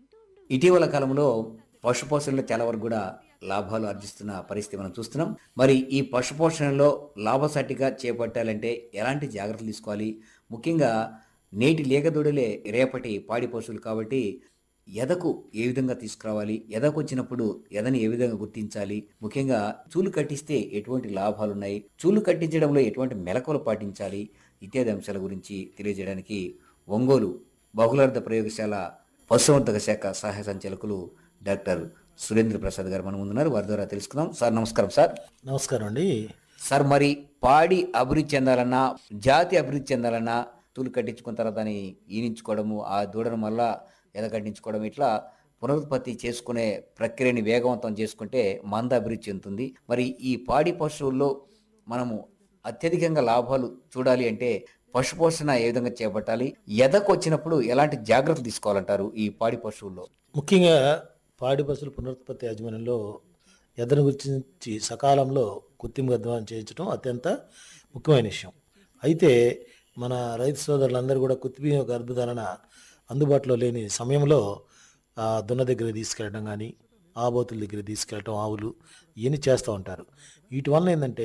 ఇటీవల కాలంలో పశుపోషణలో చాలా వరకు కూడా లాభాలు ఆర్జిస్తున్న పరిస్థితి మనం చూస్తున్నాం మరి ఈ పశుపోషణలో లాభసాటిగా చేపట్టాలంటే ఎలాంటి జాగ్రత్తలు తీసుకోవాలి ముఖ్యంగా నేటి లేగదూడలే రేపటి పాడి పశువులు కాబట్టి ఎదకు ఏ విధంగా తీసుకురావాలి ఎదకు వచ్చినప్పుడు ఎదని ఏ విధంగా గుర్తించాలి ముఖ్యంగా చూలు కట్టిస్తే ఎటువంటి లాభాలు ఉన్నాయి చూలు కట్టించడంలో ఎటువంటి మెలకువలు పాటించాలి ఇత్యాది అంశాల గురించి తెలియజేయడానికి ఒంగోలు బహుళార్థ ప్రయోగశాల పశువర్ధక శాఖ సహాయ సంచాలకులు డాక్టర్ సురేంద్ర ప్రసాద్ గారు మన ముందున్నారు వారి ద్వారా తెలుసుకుందాం సార్ నమస్కారం సార్ నమస్కారం అండి సార్ మరి పాడి అభివృద్ధి చెందాలన్నా జాతి అభివృద్ధి చెందాలన్నా తూలు కట్టించుకున్న తర్వాత దాన్ని ఈనించుకోవడము ఆ దూడను మళ్ళా ఎద కట్టించుకోవడం ఇట్లా పునరుత్పత్తి చేసుకునే ప్రక్రియని వేగవంతం చేసుకుంటే మంద అభివృద్ధి చెందుతుంది మరి ఈ పాడి పశువుల్లో మనము అత్యధికంగా లాభాలు చూడాలి అంటే పశుపోషణ ఏ విధంగా చేపట్టాలి ఎదకు వచ్చినప్పుడు ఎలాంటి జాగ్రత్తలు తీసుకోవాలంటారు ఈ పాడి పశువుల్లో ముఖ్యంగా పాడి పశువుల పునరుత్పత్తి యాజమాన్యంలో ఎదను గురించి సకాలంలో కృత్రిమ గర్భధారణ చేయించడం అత్యంత ముఖ్యమైన విషయం అయితే మన రైతు సోదరులందరూ కూడా కృత్రిమ గర్భధారణ అందుబాటులో లేని సమయంలో ఆ, దున్న దగ్గర తీసుకెళ్ళడం కానీ ఆబోతుల దగ్గర తీసుకెళ్ళటం ఆవులు ఇవన్నీ చేస్తూ ఉంటారు వీటి వలన ఏంటంటే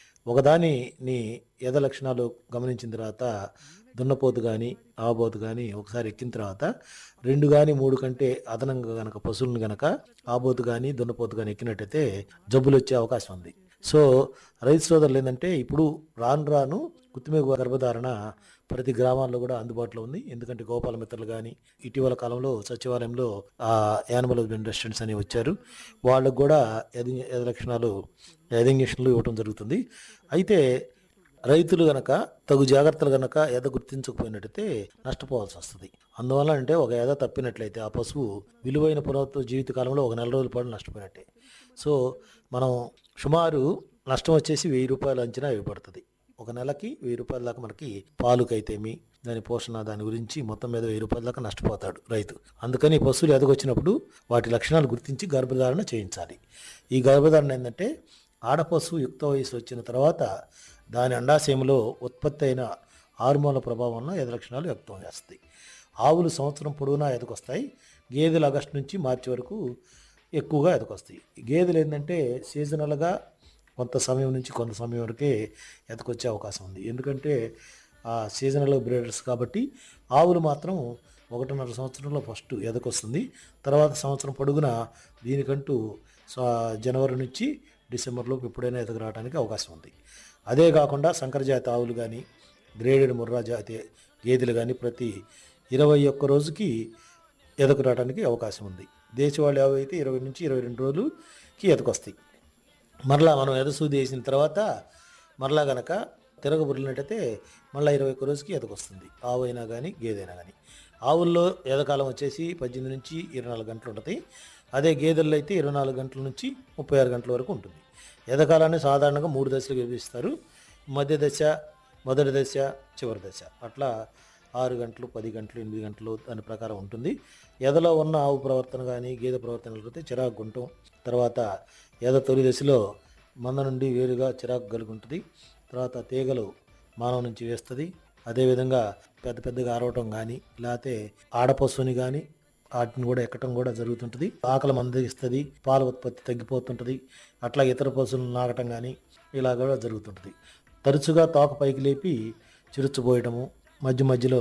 ఒకదానిని ఎద లక్షణాలు గమనించిన తర్వాత దున్నపోతు కానీ ఆబోతు కానీ ఒకసారి ఎక్కిన తర్వాత రెండు కానీ మూడు కంటే అదనంగా గనక పశువులను గనక ఆబోతు కానీ దున్నపోతు కానీ ఎక్కినట్టయితే జబ్బులు వచ్చే అవకాశం ఉంది సో రైతు సోదరులు ఏంటంటే ఇప్పుడు రాను రాను కృత్రిమ గర్భధారణ ప్రతి గ్రామాల్లో కూడా అందుబాటులో ఉంది ఎందుకంటే గోపాల మిత్రులు కానీ ఇటీవల కాలంలో సచివాలయంలో ఆ యానిమల్ హస్బెండ్ రెస్టారెంట్స్ అని వచ్చారు వాళ్ళకు కూడా ఎది ఎద లక్షణాలు ఎద ఇంజక్షన్లు ఇవ్వడం జరుగుతుంది అయితే రైతులు గనక తగు జాగ్రత్తలు గనక ఎద గుర్తించకపోయినట్టయితే నష్టపోవాల్సి వస్తుంది అందువల్ల అంటే ఒక ఎద తప్పినట్లయితే ఆ పశువు విలువైన పునరుత్వ జీవితకాలంలో ఒక నెల రోజుల పాటు నష్టపోయినట్టే సో మనం సుమారు నష్టం వచ్చేసి వెయ్యి రూపాయల అంచనా ఇవ్వబడుతుంది ఒక నెలకి వెయ్యి రూపాయల దాకా మనకి పాలుకైతేమి దాని పోషణ దాని గురించి మొత్తం మీద వెయ్యి రూపాయల దాకా నష్టపోతాడు రైతు అందుకని పశువులు ఎదగొచ్చినప్పుడు వాటి లక్షణాలు గుర్తించి గర్భధారణ చేయించాలి ఈ గర్భధారణ ఏంటంటే ఆడపశువు యుక్త వయసు వచ్చిన తర్వాత దాని అండాశయంలో ఉత్పత్తి అయిన హార్మోన్ల ప్రభావం వలన ఎద లక్షణాలు వ్యక్తం చేస్తాయి ఆవులు సంవత్సరం పొడవునా ఎదకొస్తాయి గేదెలు ఆగస్టు నుంచి మార్చి వరకు ఎక్కువగా ఎదకొస్తాయి గేదెలు ఏంటంటే సీజనల్గా కొంత సమయం నుంచి కొంత సమయం వరకే ఎదకొచ్చే అవకాశం ఉంది ఎందుకంటే ఆ సీజనల్ బ్రీడర్స్ కాబట్టి ఆవులు మాత్రం ఒకటిన్నర సంవత్సరంలో ఫస్ట్ ఎదకొస్తుంది తర్వాత సంవత్సరం పొడుగున దీనికంటూ స- జనవరి నుంచి డిసెంబర్లోపు ఎప్పుడైనా ఎదగ రావడానికి అవకాశం ఉంది అదే కాకుండా సంకర జాతి ఆవులు కానీ గ్రేడెడ్ ముర్రా జాతి గేదెలు కానీ ప్రతి ఇరవై ఒక్క రోజుకి ఎదకు రావడానికి అవకాశం ఉంది దేశవాళీ ఆవు అయితే ఇరవై నుంచి ఇరవై రెండు రోజులకి ఎదకొస్తాయి మరలా మనం ఎదసూది వేసిన తర్వాత మరలా గనక తిరగబురినట్టయితే మళ్ళీ ఇరవై ఒక్క రోజుకి ఎదకొస్తుంది ఆవు అయినా కానీ గేదైనా కానీ ఆవుల్లో ఎదకాలం వచ్చేసి పద్దెనిమిది నుంచి ఇరవై నాలుగు గంటలు ఉంటుంది అదే గేదెల్లో అయితే ఇరవై నాలుగు గంటల నుంచి ముప్పై ఆరు గంటల వరకు ఉంటుంది ఎదకాలాన్ని సాధారణంగా మూడు దశలు విభజిస్తారు మధ్య దశ మొదటి దశ చివరి దశ అట్లా ఆరు గంటలు పది గంటలు ఎనిమిది గంటలు దాని ప్రకారం ఉంటుంది ఎదలో ఉన్న ఆవు ప్రవర్తన కానీ గేదె ప్రవర్తన కలిగితే చిరాకు గుంటం తర్వాత ఎద తొలి దశలో మంద నుండి వేరుగా చిరాకు కలిగి ఉంటుంది తర్వాత తీగలు మానవ నుంచి వేస్తుంది అదేవిధంగా పెద్ద పెద్దగా అరవటం కానీ లేకపోతే ఆడపశువుని కానీ వాటిని కూడా ఎక్కటం కూడా జరుగుతుంటుంది ఆకలి మందగిస్తుంది పాల ఉత్పత్తి తగ్గిపోతుంటుంది అట్లా ఇతర పశువులను నాగటం కానీ ఇలా కూడా జరుగుతుంటుంది తరచుగా తోక పైకి లేపి చిరుచుపోయటము మధ్య మధ్యలో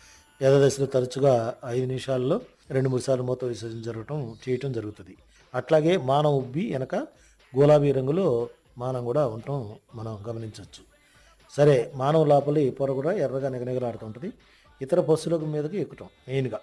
ఎదదశలో తరచుగా ఐదు నిమిషాల్లో రెండు మూడు సార్లు మూత విసర్జన జరగటం చేయటం జరుగుతుంది అట్లాగే మానవ ఉబ్బి వెనక గులాబీ రంగులో మానం కూడా ఉండటం మనం గమనించవచ్చు సరే మానవ లోపలి పొర కూడా ఎర్రగా నిగనిగలాడుతుంటుంది ఇతర పశువుల మీదకి ఎక్కుతాం మెయిన్గా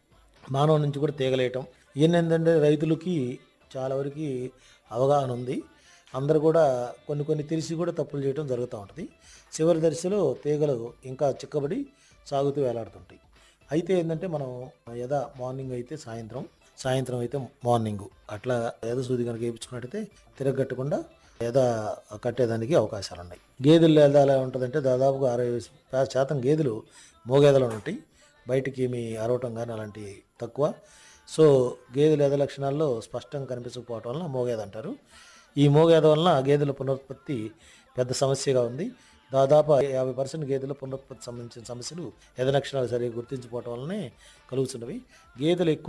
మానవ నుంచి కూడా తీగలేయటం ఇవన్నీ ఏంటంటే రైతులకి చాలా వరకు అవగాహన ఉంది అందరు కూడా కొన్ని కొన్ని తెలిసి కూడా తప్పులు చేయడం జరుగుతూ ఉంటుంది చివరి దశలో తీగలు ఇంకా చిక్కబడి సాగుతూ వేలాడుతుంటాయి అయితే ఏంటంటే మనం యథా మార్నింగ్ అయితే సాయంత్రం సాయంత్రం అయితే మార్నింగ్ అట్లా యథ సూది కనుక వేయించుకున్నట్టయితే తిరగట్టకుండా యథ కట్టేదానికి అవకాశాలు ఉన్నాయి గేదెలు యథ ఎలా ఉంటుందంటే దాదాపుగా అరవై శా- శాతం గేదెలు మోగేదలు ఉంటాయి బయటికి ఏమి అరవటం కానీ అలాంటి తక్కువ సో గేదెల ఎద లక్షణాల్లో స్పష్టంగా కనిపించకపోవటం వలన మోగేద అంటారు ఈ మోగేద వలన గేదెల పునరుత్పత్తి పెద్ద సమస్యగా ఉంది దాదాపు యాభై పర్సెంట్ గేదెల పునరుత్పత్తి సంబంధించిన సమస్యలు ఎద లక్షణాలు సరిగ్గా గుర్తించిపోవటం వల్లనే కలుగుతున్నవి గేదెలు ఎక్కువ